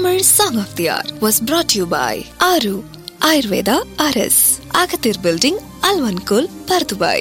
Tamil Song of the Hour was brought to you by Aru Ayurveda RS, Agathir Building, Alvankul, Pardubai.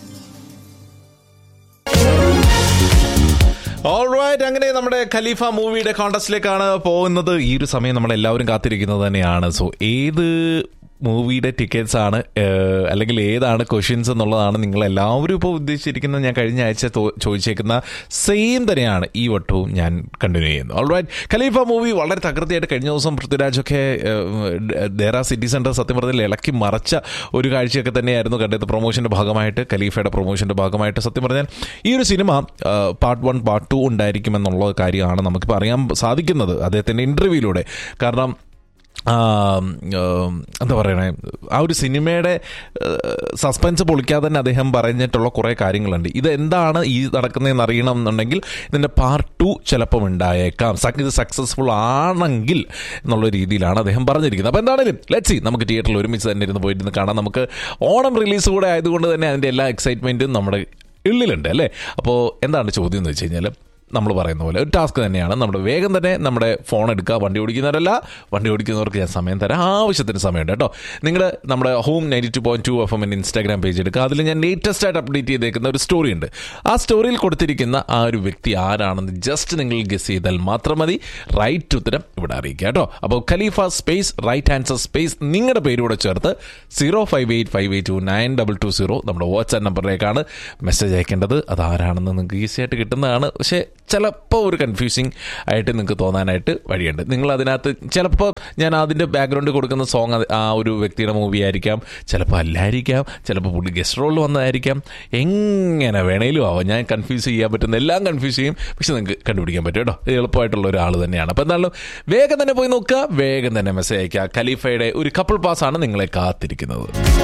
Alright അങ്ങനെ നമ്മുടെ ഖലീഫ മൂവിയുടെ കോണ്ടസ്റ്റിലേക്കാണ് പോകുന്നത് ഈ ഒരു സമയം നമ്മൾ എല്ലാവരും കാത്തിരിക്കുന്നത് തന്നെയാണ് സോ ഏത് മൂവിയുടെ ടിക്കറ്റ്സ് ആണ് ഏഹ്, അല്ലെങ്കിൽ ഏതാണ് ക്വസ്റ്റ്യൻസ് എന്നുള്ളതാണ് നിങ്ങൾ എല്ലാവരും ഇപ്പോൾ ഉദ്ദേശിച്ചിരിക്കുന്നത് ഞാൻ കഴിഞ്ഞ ആഴ്ച തോ- ചോദിച്ചേക്കുന്ന സെയിം തന്നെയാണ് ഈ വട്ടവും ഞാൻ കണ്ടിന്യൂ ചെയ്യുന്നത് ഓൾറൈറ്റ് ഖലീഫ മൂവി വളരെ തകൃതിയായിട്ട് കഴിഞ്ഞ ദിവസം പൃഥ്വിരാജൊക്കെ ദേറ സിറ്റി സെന്റർ സത്യം പറഞ്ഞാൽ ഇളക്കി മറച്ച ഒരു കാഴ്ചയൊക്കെ തന്നെയായിരുന്നു കണ്ടത് പ്രൊമോഷന്റെ ഭാഗമായിട്ട് ഖലീഫയുടെ പ്രൊമോഷന്റെ ഭാഗമായിട്ട് സത്യം പറഞ്ഞാൽ ഈ ഒരു cinema part one part two ഉണ്ടായിരിക്കുമെന്നുള്ള കാര്യമാണ് നമുക്കിപ്പോൾ അറിയാൻ സാധിക്കുന്നത് അദ്ദേഹത്തിൻ്റെ ഇൻ്റർവ്യൂയിലൂടെ കാരണം ആ, ഉം, എന്താ പറയണേ ആ ഒരു സിനിമയുടെ സസ്പെൻസ് പൊളിക്കാതെ തന്നെ അദ്ദേഹം പറഞ്ഞിട്ടുള്ള കുറേ കാര്യങ്ങളുണ്ട് ഇത് എന്താണ് ഈ നടക്കുന്നതെന്ന് അറിയണം എന്നുണ്ടെങ്കിൽ ഇതിൻ്റെ പാർട്ട് ടു ചിലപ്പം ഉണ്ടായേക്കാം സ- ഇത് സക്സസ്ഫുൾ ആണെങ്കിൽ എന്നുള്ള രീതിയിലാണ് അദ്ദേഹം പറഞ്ഞിരിക്കുന്നത് അപ്പോൾ എന്താണെങ്കിലും ലെറ്റ് സി നമുക്ക് തിയേറ്ററിൽ ഒരുമിച്ച് തന്നെ ഇരുന്ന് പോയിരുന്ന് കാണാം നമുക്ക് ഓണം റിലീസ് കൂടെ ആയതുകൊണ്ട് തന്നെ അതിൻ്റെ എല്ലാ എക്സൈറ്റ്മെൻറ്റും നമ്മുടെ ഉള്ളിലുണ്ട് അല്ലേ അപ്പോൾ എന്താണ് ചോദ്യം എന്ന് വെച്ച് കഴിഞ്ഞാൽ നമ്മൾ പറയുന്ന പോലെ ഒരു ടാസ്ക് തന്നെയാണ് നമ്മുടെ വേഗം തന്നെ നമ്മുടെ ഫോൺ എടുക്കുക വണ്ടി ഓടിക്കുന്നവരല്ല വണ്ടി ഓടിക്കുന്നവർക്ക് ഞാൻ സമയം തരാം ആവശ്യത്തിന് സമയമുണ്ട് കേട്ടോ നിങ്ങൾ നമ്മുടെ home ninety two point two F എമ്മിൻ്റെ ഇൻസ്റ്റാഗ്രാം പേജ് എടുക്കുക അതിൽ ഞാൻ ലേറ്റസ്റ്റ് ആയിട്ട് അപ്ഡേറ്റ് ചെയ്തേക്കുന്ന ഒരു സ്റ്റോറി ഉണ്ട് ആ സ്റ്റോറിയിൽ കൊടുത്തിരിക്കുന്ന ആ ഒരു വ്യക്തി ആരാണെന്ന് ജസ്റ്റ് നിങ്ങൾ ഗസ് ചെയ്താൽ മാത്രം മതി റൈറ്റ് ഉത്തരം ഇവിടെ അറിയിക്കുക കേട്ടോ അപ്പോൾ Khalifa space right answer space നിങ്ങളുടെ പേരൂടെ ചേർത്ത് zero five eight five eight two nine double two zero നമ്മുടെ വാട്സാപ്പ് നമ്പറിലേക്കാണ് മെസ്സേജ് അയക്കേണ്ടത് അതാരാണെന്ന് നിങ്ങൾക്ക് ഈസി ആയിട്ട് കിട്ടുന്നതാണ് പക്ഷേ ചിലപ്പോൾ ഒരു കൺഫ്യൂസിങ് ആയിട്ട് നിങ്ങൾക്ക് തോന്നാനായിട്ട് വഴിയുണ്ട് നിങ്ങൾ അതിനകത്ത് ചിലപ്പോൾ ഞാൻ അതിൻ്റെ ബാക്ക്ഗ്രൗണ്ട് കൊടുക്കുന്ന സോങ് ആ ഒരു വ്യക്തിയുടെ മൂവി ആയിരിക്കാം ചിലപ്പോൾ അല്ലായിരിക്കാം ചിലപ്പോൾ പുള്ളി ഗസ്റ്റ് റോളിൽ വന്നതായിരിക്കാം എങ്ങനെ വേണേലും ആവാം ഞാൻ കൺഫ്യൂസ് ചെയ്യാൻ പറ്റുന്ന എല്ലാം കൺഫ്യൂസ് ചെയ്യും പക്ഷെ നിങ്ങൾക്ക് കണ്ടുപിടിക്കാൻ പറ്റും കേട്ടോ ഇത് എളുപ്പമായിട്ടുള്ള ഒരാൾ തന്നെയാണ് അപ്പോൾ എന്തായാലും വേഗം തന്നെ പോയി നോക്കുക വേഗം തന്നെ മെസ്സേജ് അയക്കുക ഖലീഫയുടെ ഒരു കപ്പിൾ പാസ് ആണ് നിങ്ങളെ കാത്തിരിക്കുന്നത്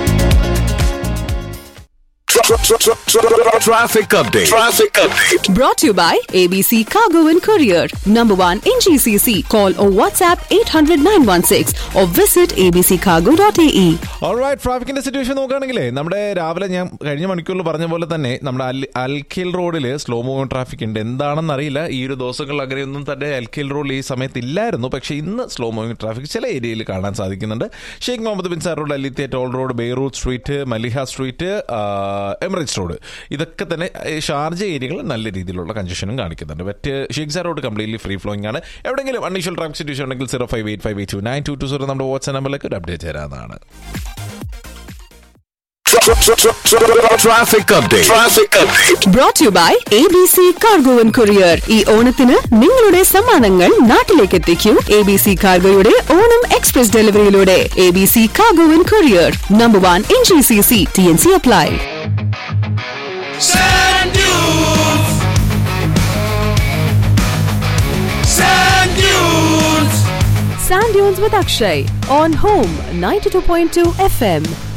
Traffic update. Traffic update. Brought to you by ABC Cargo and Courier. Number one in GCC. Call or WhatsApp 800 916 or visit abccargo.ae. Alright ട്രാഫിക്കിന്റെ സിറ്റുവേഷൻ നോക്കുകയാണെങ്കിലേ നമ്മുടെ രാവിലെ ഞാൻ കഴിഞ്ഞ മണിക്കൂറിൽ പറഞ്ഞ പോലെ തന്നെ നമ്മുടെ അൽ അൽഖിൽ റോഡിൽ സ്ലോ മൂവിംഗ് ട്രാഫിക് ഉണ്ട് എന്താണെന്ന് അറിയില്ല ഈ ഒരു ദിവസങ്ങൾ അങ്ങനെയൊന്നും തന്നെ അൽഖിൽ റോഡിൽ ഈ സമയത്ത് ഇല്ലായിരുന്നു പക്ഷേ ഇന്ന് സ്ലോ മൂവിംഗ് ട്രാഫിക് ചില ഏരിയയിൽ കാണാൻ സാധിക്കുന്നുണ്ട് Sheikh Mohammed bin Zayed road അലിത്തിയ toll road Beirut street Maliha street Emirates road ഇതൊക്കെ തന്നെ ഏഹ്, ഷാർജ ഏരിയകൾ നല്ല രീതിയിലുള്ള കൺജഷനും കാണിക്കുന്നുണ്ട് മറ്റ് Sheikh Zayed road completely free flowing ആണ് എവിടെയെങ്കിലും അൺയൂഷ്വൽ ട്രാഫിക് സിറ്റുവേഷൻ ഉണ്ടെങ്കിൽ zero five eight five eight two nine two two zero നമ്മുടെ വാട്സ്ആപ്പ് നമ്പറിലേക്ക് ഒരു അപ്ഡേറ്റ് തരാവുന്നതാണ് Traffic update. Traffic update. Brought to you by ABC Cargo and Courier. ഈ ഓണത്തിന് നിങ്ങളുടെ സമ്മാനങ്ങൾ നാട്ടിലേക്ക് എത്തിക്കൂ എ ബി സി കാർഗോയുടെ ഓണം എക്സ്പ്രസ് ഡെലിവറിയിലൂടെ A B C cargo and courier number one in G C C T N C apply Sand dunes. Sand dunes. Sand Dunes with Akshay on Home 92.2 FM.